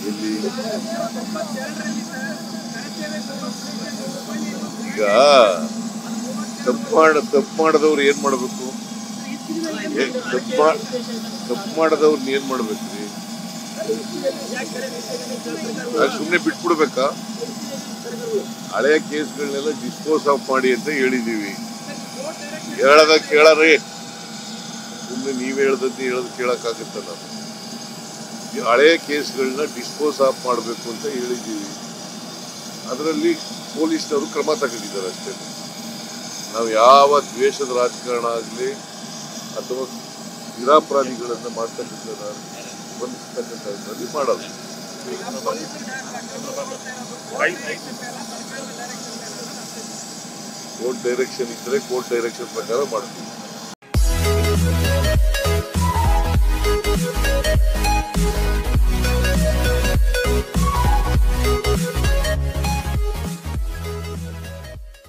ಇಲ್ಲಿ ಈಗ ತಪ್ಪು ಮಾಡ ತಪ್ಪು ಮಾಡದವ್ರು ಏನ್ ಮಾಡ್ಬೇಕು ಏ, ತಪ್ಪು ಮಾ- ತಪ್ಪು ಮಾಡದವ್ರನ್ನ ಏನ್ ಮಾಡ್ಬೇಕ್ರಿ ಸುಮ್ಮನೆ ಬಿಟ್ಬಿಡ್ಬೇಕಾ ಹಳೆಯ ಕೇಸ್ಗಳನ್ನೆಲ್ಲ ಡಿಸ್ಪೋಸ್ ಆಫ್ ಮಾಡಿ ಅಂತ ಹೇಳಿದೀವಿ ಹೇಳದ ಕೇಳರಿ ಸುಮ್ಮನೆ ನೀವ್ ಹೇಳ್ದಂತೆ ಹೇಳದ್ ಕೇಳಕ್ಕಾಗತ್ತ ನಾನು ಈ ಹಳೆಯ ಕೇಸ್ಗಳನ್ನ ಡಿಸ್ಪೋಸ್ ಆಫ್ ಮಾಡಬೇಕು ಅಂತ ಹೇಳಿದ್ದೀವಿ ಅದರಲ್ಲಿ ಪೊಲೀಸ್ನವರು ಕ್ರಮ ತಗೊಂಡಿದ್ದಾರೆ ಅಷ್ಟೇ ನಾವು ಯಾವ ದ್ವೇಷದ ರಾಜಕಾರಣ ಆಗಲಿ ಅಥವಾ ನಿರಾಪರಾಧಿಗಳನ್ನ ಮಾಡ್ತಕ್ಕಂಥ ಬಂಧಿಸ್ತಕ್ಕಂಥದ್ರಲ್ಲಿ ಮಾಡಲ್ಲ ಕೋರ್ಟ್ ಡೈರೆಕ್ಷನ್ ಇದ್ರೆ ಕೋರ್ಟ್ ಡೈರೆಕ್ಷನ್ ಪ್ರಕಾರ ಮಾಡ್ತೀವಿ